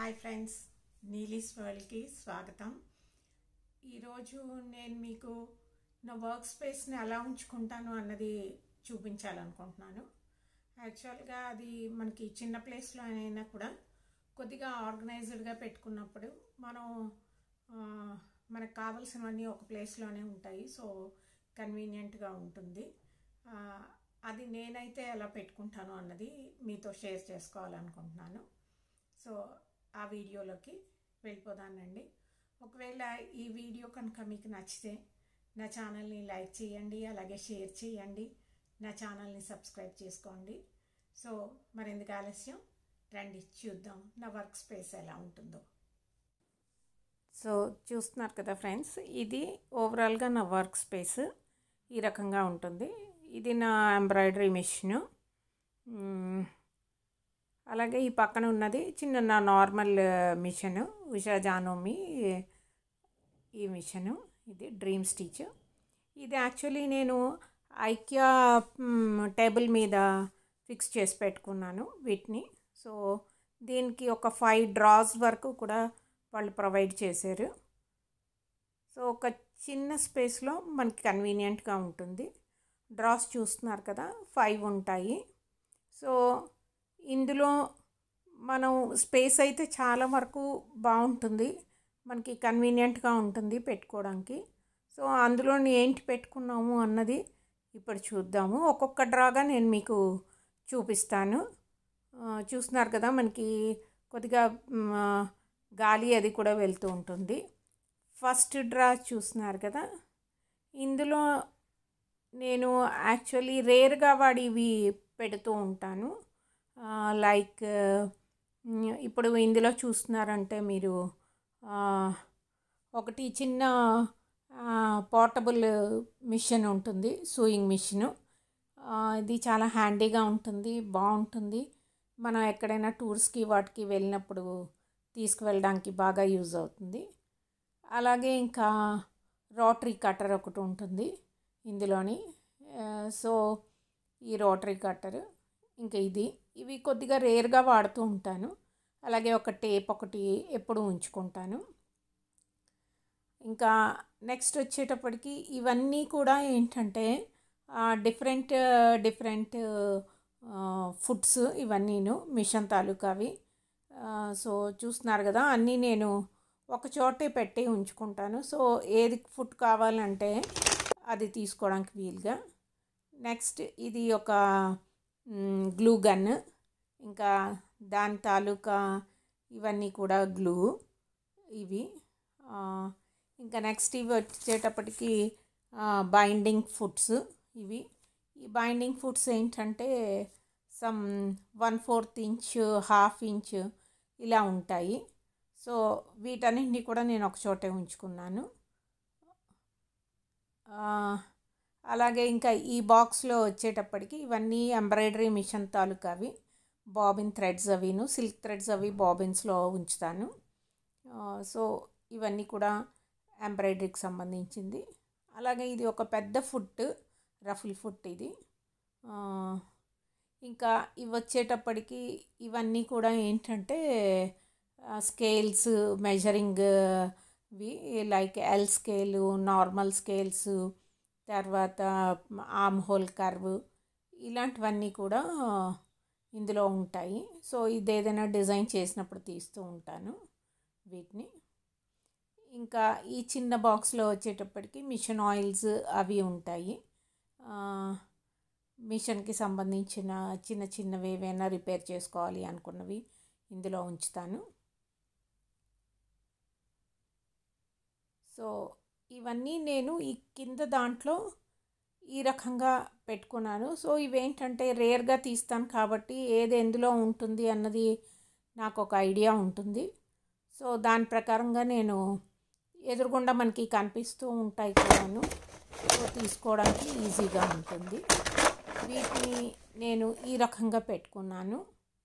hi friends నీలీస్ వరల్డ్కి స్వాగతం ఈరోజు నేను మీకు నా వర్క్ స్పేస్ని ఎలా ఉంచుకుంటాను అన్నది చూపించాలనుకుంటున్నాను యాక్చువల్గా అది మనకి చిన్న ప్లేస్లో అయినా కూడా కొద్దిగా ఆర్గనైజ్డ్గా పెట్టుకున్నప్పుడు మనం ఆ, మనకు కావాల్సినవన్నీ ఒక ప్లేస్లోనే ఉంటాయి సో కన్వీనియంట్గా ఉంటుంది ఆ, అది నేనైతే ఎలా పెట్టుకుంటాను అన్నది మీతో షేర్ చేసుకోవాలనుకుంటున్నాను సో ఆ వీడియోలోకి వెళ్ళిపోదానండి ఒకవేళ ఈ వీడియో కనుక మీకు నచ్చితే నా ఛానల్ని లైక్ చేయండి అలాగే షేర్ చేయండి నా ఛానల్ని సబ్స్క్రైబ్ చేసుకోండి సో మరెందుకు ఆలస్యం రండి చూద్దాం నా వర్క్ స్పేస్ ఎలా ఉంటుందో సో చూస్తున్నారు కదా ఫ్రెండ్స్ ఇది ఓవరాల్గా నా వర్క్ స్పేస్ ఈ రకంగా ఉంటుంది ఇది నా ఎంబ్రాయిడరీ మిషన్ అలాగే ఈ పక్కన ఉన్నది చిన్న నా నార్మల్ మిషన్ ఉషా జానోమి ఈ మిషను ఇది డ్రీమ్ స్టిచ్ ఇది యాక్చువల్లీ నేను ఐక్యా టేబుల్ మీద ఫిక్స్ చేసి పెట్టుకున్నాను వీటిని సో దీనికి ఒక ఫైవ్ డ్రాస్ వరకు కూడా వాళ్ళు ప్రొవైడ్ చేశారు సో ఒక చిన్న స్పేస్లో మనకి కన్వీనియంట్గా ఉంటుంది డ్రాస్ చూస్తున్నారు కదా ఫైవ్ ఉంటాయి సో ఇందులో మనం స్పేస్ అయితే చాలా వరకు బాగుంటుంది మనకి కన్వీనియంట్గా ఉంటుంది పెట్టుకోవడానికి సో అందులో ఏంటి పెట్టుకున్నాము అన్నది ఇప్పుడు చూద్దాము ఒక్కొక్క డ్రాగా నేను మీకు చూపిస్తాను ఆ, చూస్తున్నారు కదా మనకి కొద్దిగా మ్, ఆ, గాలి అది కూడా వెళ్తూ ఉంటుంది ఫస్ట్ డ్రా చూస్తున్నారు కదా ఇందులో నేను యాక్చువల్లీ రేర్గా వాడివి పెడుతూ ఉంటాను లైక్ ఇప్పుడు ఇందులో చూస్తున్నారంటే మీరు ఆ, ఒకటి చిన్న పోర్టబుల్ మిషన్ ఉంటుంది సూయింగ్ మిషను ఇది చాలా హ్యాండీగా ఉంటుంది బాగుంటుంది మనం ఎక్కడైనా టూర్స్కి వాటికి వెళ్ళినప్పుడు తీసుకువెళ్ళడానికి బాగా యూజ్ అవుతుంది అలాగే ఇంకా రోటరీ కట్టర్ ఒకటి ఉంటుంది ఇందులోని ఆ, సో ఈ రోటరీ కట్టర్ ఇంకా ఇది ఇవి కొద్దిగా రేర్గా వాడుతూ ఉంటాను అలాగే ఒక టేప్ ఒకటి ఎప్పుడు ఉంచుకుంటాను ఇంకా నెక్స్ట్ వచ్చేటప్పటికి ఇవన్నీ కూడా ఏంటంటే డిఫరెంట్ డిఫరెంట్ ఫుడ్స్ ఇవన్నీను మిషన్ తాలూకావి ఆ, సో చూస్తున్నారు కదా అన్నీ నేను ఒక చోటే పెట్టి ఉంచుకుంటాను సో ఏది ఫుడ్ కావాలంటే అది తీసుకోవడానికి వీలుగా నెక్స్ట్ ఇది ఒక గ్లూ గన్ ఇంకా దాని తాలూకా ఇవన్నీ కూడా గ్లూ ఇవి ఆ, ఇంకా నెక్స్ట్ ఇవి వచ్చేటప్పటికి బైండింగ్ ఫుడ్స్ ఇవి ఈ బైండింగ్ ఫుడ్స్ ఏంటంటే some one fourth inch half inch ఇలా ఉంటాయి సో వీటన్నింటినీ కూడా నేను ఒక చోటే ఉంచుకున్నాను ఆ, అలాగే ఇంకా ఈ బాక్స్లో వచ్చేటప్పటికి ఇవన్నీ ఎంబ్రాయిడరీ మిషన్ తాలూకావి బాబిన్ థ్రెడ్స్ అవిను సిల్క్ థ్రెడ్స్ అవి బాబిన్స్లో ఉంచుతాను ఆ, సో ఇవన్నీ కూడా ఎంబ్రాయిడరీకి సంబంధించింది అలాగే ఇది ఒక పెద్ద ఫుట్ రఫుల్ ఫుట్ ఇది ఆ, ఇంకా ఇవి వచ్చేటప్పటికి ఇవన్నీ కూడా ఏంటంటే స్కేల్స్ మెజరింగ్ వి like L scale normal scales తర్వాత ఆమ్ హోల్ కర్వ్ ఇలాంటివన్నీ కూడా ఇందులో ఉంటాయి సో ఇది ఏదైనా డిజైన్ చేసినప్పుడు తీస్తూ ఉంటాను వీటిని ఇంకా ఈ చిన్న బాక్స్లో వచ్చేటప్పటికి మిషన్ ఆయిల్స్ అవి ఉంటాయి ఆ, మిషన్కి సంబంధించిన చిన్న చిన్నవి ఏవైనా రిపేర్ చేసుకోవాలి అనుకున్నవి ఇందులో ఉంచుతాను సో ఇవన్నీ నేను ఈ కింద దాంట్లో ఈ రకంగా పెట్టుకున్నాను సో ఇవేంటంటే రేర్గా తీస్తాను కాబట్టి ఏది ఎందులో ఉంటుంది అన్నది నాకు ఒక ఐడియా ఉంటుంది సో దాని ప్రకారంగా నేను ఎదురుగుండా మనకి కనిపిస్తూ ఉంటాయి కూడాను సో తీసుకోవడానికి ఈజీగా ఉంటుంది వీటిని నేను ఈ రకంగా పెట్టుకున్నాను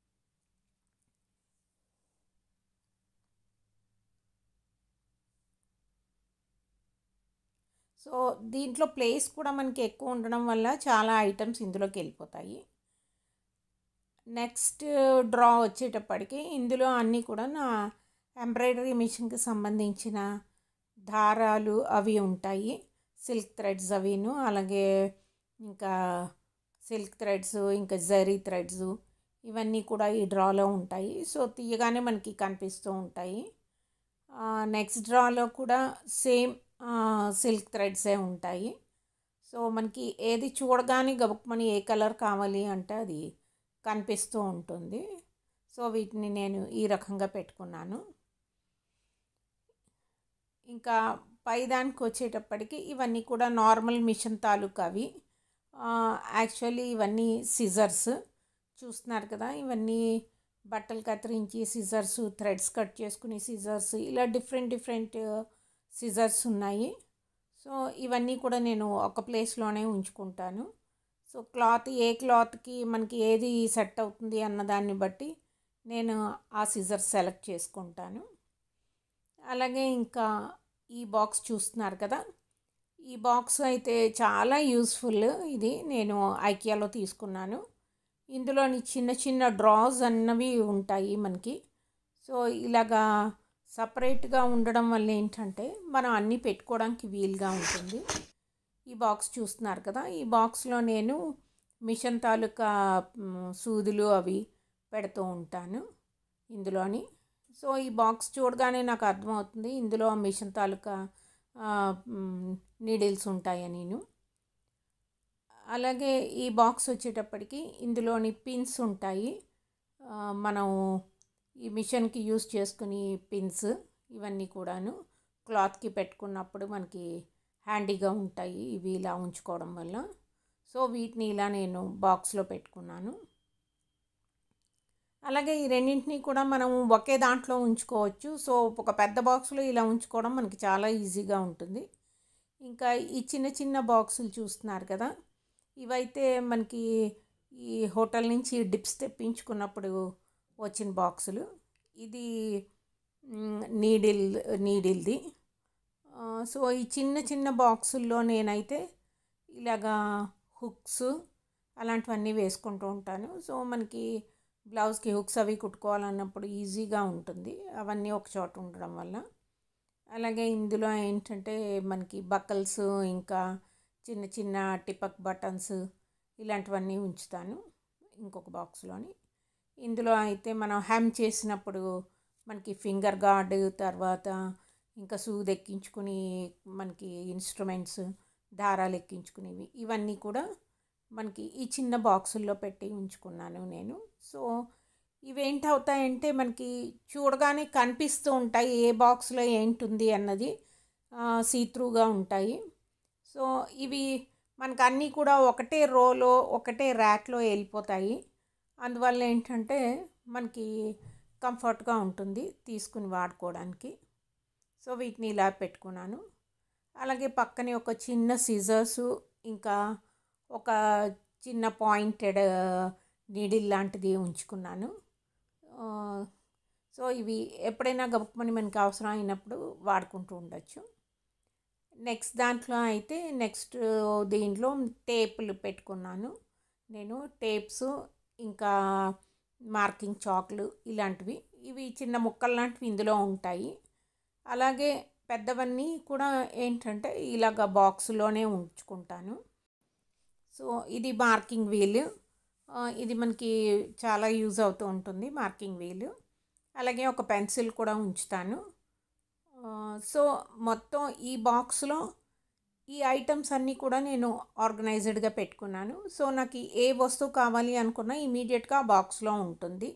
సో దీంట్లో ప్లేస్ కూడా మనకి ఎక్కువ ఉండడం వల్ల చాలా ఐటమ్స్ ఇందులోకి వెళ్ళిపోతాయి నెక్స్ట్ డ్రా వచ్చేటప్పటికి ఇందులో అన్నీ కూడా నా ఎంబ్రాయిడరీ మిషన్కి సంబంధించిన దారాలు అవి ఉంటాయి సిల్క్ థ్రెడ్స్ అవిను అలాగే ఇంకా సిల్క్ థ్రెడ్స్ ఇంకా జరీ థ్రెడ్స్ ఇవన్నీ కూడా ఈ డ్రాలో ఉంటాయి సో తీయగానే మనకి కనిపిస్తూ ఉంటాయి నెక్స్ట్ డ్రాలో కూడా సేమ్ సిల్క్ థ్రెడ్సే ఉంటాయి సో మనకి ఏది చూడగానే గబుక్మని ఏ కలర్ కావాలి అంటే అది కనిపిస్తూ ఉంటుంది సో వీటిని నేను ఈ రకంగా పెట్టుకున్నాను ఇంకా పైదానికి వచ్చేటప్పటికి ఇవన్నీ కూడా నార్మల్ మిషన్ తాలూకా అవి యాక్చువల్లీ ఇవన్నీ సిజర్స్ చూస్తున్నారు కదా ఇవన్నీ బట్టలు కత్తిరించి సిజర్స్ థ్రెడ్స్ కట్ చేసుకునే సిజర్స్ ఇలా డిఫరెంట్ డిఫరెంట్ సిజర్స్ ఉన్నాయి సో ఇవన్నీ కూడా నేను ఒక ప్లేస్లోనే ఉంచుకుంటాను సో క్లాత్ ఏ క్లాత్కి మనకి ఏది సెట్ అవుతుంది అన్న దాన్ని బట్టి నేను ఆ సిజర్స్ సెలెక్ట్ చేసుకుంటాను అలాగే ఇంకా ఈ బాక్స్ చూస్తున్నారు కదా ఈ బాక్స్ అయితే చాలా యూస్ఫుల్ ఇది నేను ఐకియాలో తీసుకున్నాను ఇందులోని చిన్న చిన్న డ్రాస్ అన్నవి ఉంటాయి మనకి సో ఇలాగా సపరేట్గా ఉండడం వల్ల ఏంటంటే మనం అన్నీ పెట్టుకోవడానికి వీలుగా ఉంటుంది ఈ బాక్స్ చూస్తున్నారు కదా ఈ బాక్స్లో నేను మిషన్ తాలూకా సూదులు అవి పెడుతూ ఉంటాను ఇందులోని సో ఈ బాక్స్ చూడగానే నాకు అర్థమవుతుంది ఇందులో మిషన్ తాలూకా నీడిల్స్ ఉంటాయని నేను అలాగే ఈ బాక్స్ వచ్చేటప్పటికి ఇందులోని పిన్స్ ఉంటాయి మనం ఈ మిషన్కి యూస్ చేసుకుని పిన్స్ ఇవన్నీ కూడాను క్లాత్కి పెట్టుకున్నప్పుడు మనకి హ్యాండీగా ఉంటాయి ఇవి ఇలా ఉంచుకోవడం వల్ల సో వీటిని ఇలా నేను బాక్స్లో పెట్టుకున్నాను అలాగే ఈ రెండింటిని కూడా మనం ఒకే దాంట్లో ఉంచుకోవచ్చు సో ఒక పెద్ద బాక్స్లో ఇలా ఉంచుకోవడం మనకి చాలా ఈజీగా ఉంటుంది ఇంకా ఈ చిన్న చిన్న బాక్సులు చూస్తున్నారు కదా ఇవైతే మనకి ఈ హోటల్ నుంచి డిప్స్ తెప్పించుకున్నప్పుడు వచ్చిన బాక్సులు ఇది నీడిల్ నీడిల్ది సో ఈ చిన్న చిన్న బాక్సుల్లో నేనైతే ఇలాగా హుక్స్ అలాంటివన్నీ వేసుకుంటూ ఉంటాను సో మనకి బ్లౌజ్కి హుక్స్ అవి కుట్టుకోవాలన్నప్పుడు ఈజీగా ఉంటుంది అవన్నీ ఒక చోట ఉండడం వల్ల అలాగే ఇందులో ఏంటంటే మనకి బకల్స్ ఇంకా చిన్న చిన్న టిపక్ బటన్స్ ఇలాంటివన్నీ ఉంచుతాను ఇంకొక బాక్స్లోని ఇందులో అయితే మనం హ్యామ్ చేసినప్పుడు మనకి ఫింగర్ గార్డ్ తర్వాత ఇంకా సూది ఎక్కించుకుని మనకి ఇన్స్ట్రుమెంట్స్ దారాలు ఎక్కించుకునేవి ఇవన్నీ కూడా మనకి ఈ చిన్న బాక్సుల్లో పెట్టి ఉంచుకున్నాను నేను సో ఇవేంటి అవుతాయంటే మనకి చూడగానే కనిపిస్తూ ఉంటాయి ఏ బాక్స్లో ఏంటుంది అన్నది సీత్రూగా ఉంటాయి సో ఇవి మనకు అన్నీ కూడా ఒకటే రోలో ఒకటే ర్యాక్లో వెళ్ళిపోతాయి అందువల్ల ఏంటంటే మనకి కంఫర్ట్గా ఉంటుంది తీసుకుని వాడుకోవడానికి సో వీటిని ఇలా పెట్టుకున్నాను అలాగే పక్కనే ఒక చిన్న సిజర్సు ఇంకా ఒక చిన్న పాయింటెడ్ నీడిల్ లాంటిది ఉంచుకున్నాను సో ఇవి ఎప్పుడైనా గబుక్మని మనకి అవసరం అయినప్పుడు వాడుకుంటూ ఉండొచ్చు నెక్స్ట్ దాంట్లో అయితే నెక్స్ట్ దీంట్లో టేపులు పెట్టుకున్నాను నేను టేప్స్ ఇంకా మార్కింగ్ చాక్లు ఇలాంటివి ఇవి చిన్న ముక్కలు లాంటివి ఇందులో ఉంటాయి అలాగే పెద్దవన్నీ కూడా ఏంటంటే ఇలాగ బాక్స్లోనే ఉంచుకుంటాను సో ఇది మార్కింగ్ వీల్ ఇది మనకి చాలా యూజ్ అవుతూ ఉంటుంది మార్కింగ్ వీల్ అలాగే ఒక పెన్సిల్ కూడా ఉంచుతాను సో మొత్తం ఈ బాక్స్లో ఈ ఐటమ్స్ అన్నీ కూడా నేను ఆర్గనైజ్డ్గా పెట్టుకున్నాను సో నాకు ఏ వస్తువు కావాలి అనుకున్నా ఇమీడియట్గా ఆ బాక్స్లో ఉంటుంది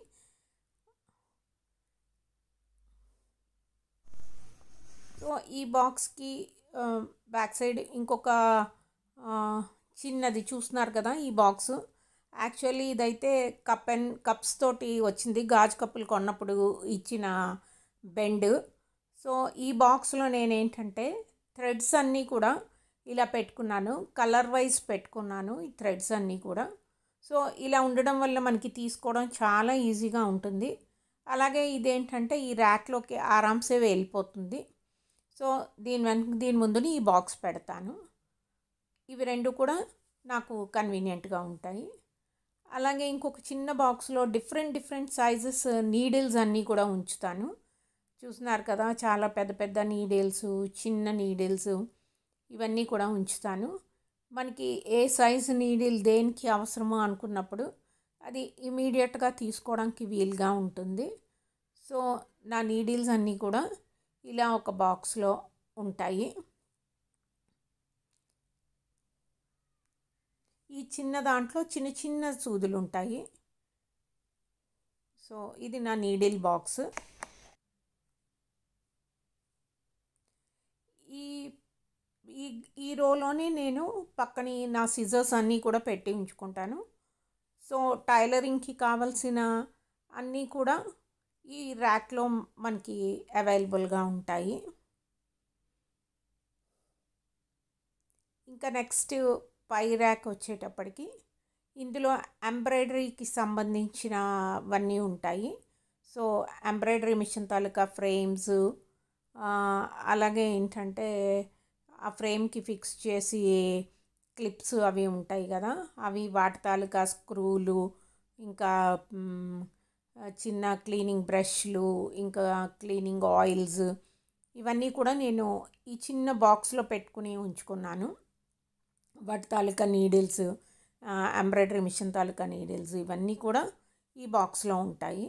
సో ఈ బాక్స్కి బ్యాక్ సైడ్ ఇంకొక చిన్నది చూస్తున్నారు కదా ఈ బాక్స్ యాక్చువల్లీ ఇదైతే కప్ అండ్ కప్స్ తోటి వచ్చింది గాజు కప్పులు కొన్నప్పుడు ఇచ్చిన బెండ్ సో ఈ బాక్స్లో నేనేంటంటే థ్రెడ్స్ అన్నీ కూడా ఇలా పెట్టుకున్నాను కలర్ వైజ్ పెట్టుకున్నాను ఈ థ్రెడ్స్ అన్నీ కూడా సో ఇలా ఉండడం వల్ల మనకి తీసుకోవడం చాలా ఈజీగా ఉంటుంది అలాగే ఇదేంటంటే ఈ ర్యాక్లోకి ఆరామ్సే వెళ్ళిపోతుంది సో దీని వెనక దీని ముందుని ఈ బాక్స్ పెడతాను ఇవి రెండు కూడా నాకు కన్వీనియంట్గా ఉంటాయి అలాగే ఇంకొక చిన్న బాక్స్లో డిఫరెంట్ డిఫరెంట్ సైజెస్ నీడిల్స్ అన్నీ కూడా ఉంచుతాను చూస్తున్నారు కదా చాలా పెద్ద పెద్ద నీడిల్స్ చిన్న నీడిల్స్ ఇవన్నీ కూడా ఉంచుతాను మనకి ఏ సైజు నీడిల్ దేనికి అవసరమో అనుకున్నప్పుడు అది ఇమీడియట్గా తీసుకోవడానికి వీలుగా ఉంటుంది సో నా నీడిల్స్ అన్నీ కూడా ఇలా ఒక బాక్స్లో ఉంటాయి ఈ చిన్న దాంట్లో చిన్న చిన్న సూదులు ఉంటాయి సో ఇది నా నీడిల్ బాక్స్ ఈ ఈ ఈ రోలోనే నేను పక్కని నా సిజర్స్ అన్నీ కూడా పెట్టి ఉంచుకుంటాను సో టైలరింగ్కి కావలసిన అన్నీ కూడా ఈ ర్యాక్లో మనకి అవైలబుల్గా ఉంటాయి ఇంకా నెక్స్ట్ పై ర్యాక్ వచ్చేటప్పటికి ఇందులో ఎంబ్రాయిడరీకి సంబంధించినవన్నీ ఉంటాయి సో ఎంబ్రాయిడరీ మిషన్ తాలూకా ఫ్రేమ్స్ అలాగే ఏంటంటే ఆ ఫ్రేమ్కి ఫిక్స్ చేసి క్లిప్స్ అవి ఉంటాయి కదా అవి వాటి తాలూకా స్క్రూలు ఇంకా చిన్న క్లీనింగ్ బ్రష్లు ఇంకా క్లీనింగ్ ఆయిల్స్ ఇవన్నీ కూడా నేను ఈ చిన్న బాక్స్లో పెట్టుకుని ఉంచుకున్నాను వాటి తాలూకా నీడిల్స్ ఎంబ్రాయిడరీ మిషన్ తాలూకా నీడిల్స్ ఇవన్నీ కూడా ఈ బాక్స్లో ఉంటాయి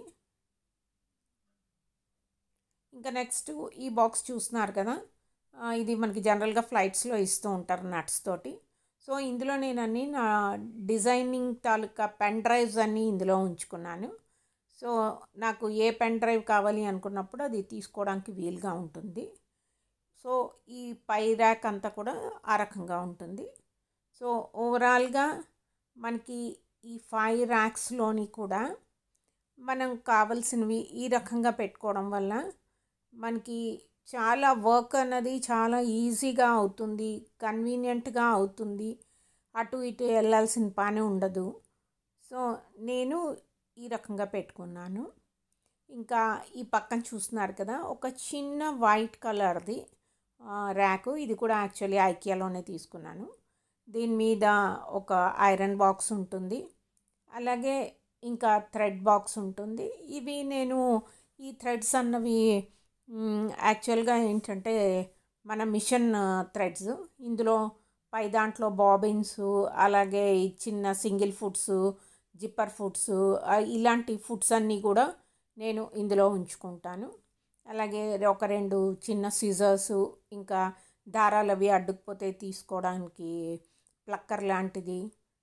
ఇంకా నెక్స్ట్ ఈ బాక్స్ చూస్తున్నారు కదా ఇది మనకి జనరల్గా ఫ్లైట్స్లో ఇస్తూ ఉంటారు నట్స్ తోటి సో ఇందులో నేను అన్ని నా డిజైనింగ్ తాలూకా పెన్ డ్రైవ్స్ అన్నీ ఇందులో ఉంచుకున్నాను సో నాకు ఏ పెన్ డ్రైవ్ కావాలి అనుకున్నప్పుడు అది తీసుకోవడానికి వీలుగా ఉంటుంది సో ఈ పై ర్యాక్ అంతా కూడా ఆ రకంగా ఉంటుంది సో ఓవరాల్గా మనకి ఈ ఫైవ్ ర్యాక్స్లోని కూడా మనం కావలసినవి ఈ రకంగా పెట్టుకోవడం వల్ల మనకి చాలా వర్క్ అన్నది చాలా ఈజీగా అవుతుంది కన్వీనియంట్గా అవుతుంది అటు ఇటు వెళ్ళాల్సిన పని ఉండదు సో నేను ఈ రకంగా పెట్టుకున్నాను ఇంకా ఈ పక్కన చూస్తున్నారు కదా ఒక చిన్న వైట్ కలర్ది ర్యాకు ఇది కూడా యాక్చువల్లీ ఐకియాలోనే తీసుకున్నాను దీని మీద ఒక ఐరన్ బాక్స్ ఉంటుంది అలాగే ఇంకా థ్రెడ్ బాక్స్ ఉంటుంది ఇవి నేను ఈ థ్రెడ్స్ అన్నవి యాక్చువల్గా ఏంటంటే మన మిషన్ థ్రెడ్స్ ఇందులో పై దాంట్లో బాబిన్స్ అలాగే చిన్న సింగిల్ ఫుడ్స్ జిప్పర్ ఫుడ్స్ ఇలాంటి ఫుడ్స్ అన్నీ కూడా నేను ఇందులో ఉంచుకుంటాను అలాగే ఒక రెండు చిన్న సిజర్స్ ఇంకా దారాలు అవి అడ్డుకుపోతే తీసుకోవడానికి ప్లక్కర్ లాంటిది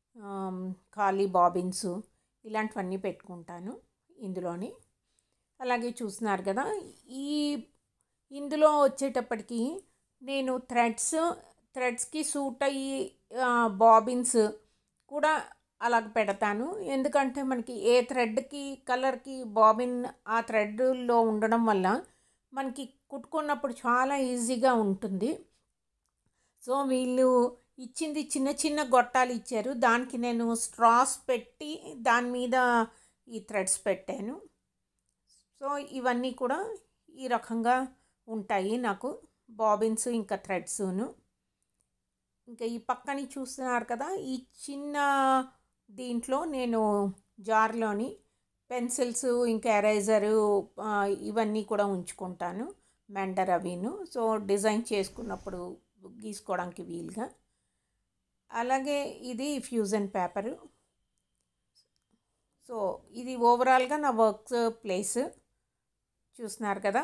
ఖాళీ బాబిన్స్ ఇలాంటివన్నీ పెట్టుకుంటాను ఇందులోని అలాగే చూస్తున్నారు కదా ఈ ఇందులో వచ్చేటప్పటికి నేను థ్రెడ్స్ థ్రెడ్స్కి సూట్ అయ్యి బాబిన్స్ కూడా అలాగ పెడతాను ఎందుకంటే మనకి ఏ థ్రెడ్కి కలర్కి బాబిన్ ఆ థ్రెడ్లో ఉండడం వల్ల మనకి కుట్టుకున్నప్పుడు చాలా ఈజీగా ఉంటుంది సో వీళ్ళు ఇచ్చింది చిన్న చిన్న గొట్టాలు ఇచ్చారు దానికి నేను స్ట్రాస్ పెట్టి దాని మీద ఈ థ్రెడ్స్ పెట్టాను సో ఇవన్నీ కూడా ఈ రకంగా ఉంటాయి నాకు బాబిన్స్ ఇంకా థ్రెడ్స్ను ఇంకా ఈ పక్కని చూస్తున్నారు కదా ఈ చిన్న దీంట్లో నేను జార్లోని పెన్సిల్స్ ఇంకా ఎరేజరు ఇవన్నీ కూడా ఉంచుకుంటాను మెండర్ అవిను సో డిజైన్ చేసుకున్నప్పుడు గీసుకోవడానికి వీలుగా అలాగే ఇది ఫ్యూజన్ పేపరు సో ఇది ఓవరాల్గా నా వర్క్ ప్లేస్ చూస్తున్నారు కదా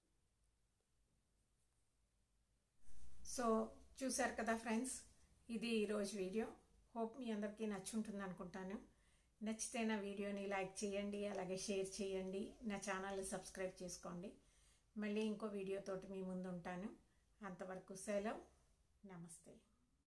సో చూశారు కదా ఫ్రెండ్స్ ఇది ఈరోజు వీడియో హోప్ మీ అందరికీ నచ్చుంటుంది అనుకుంటాను నచ్చితే నా వీడియోని లైక్ చేయండి అలాగే షేర్ చేయండి నా ఛానల్ని సబ్స్క్రైబ్ చేసుకోండి మళ్ళీ ఇంకో వీడియోతోటి మీ ముందు ఉంటాను అంతవరకు సెలవు నమస్తే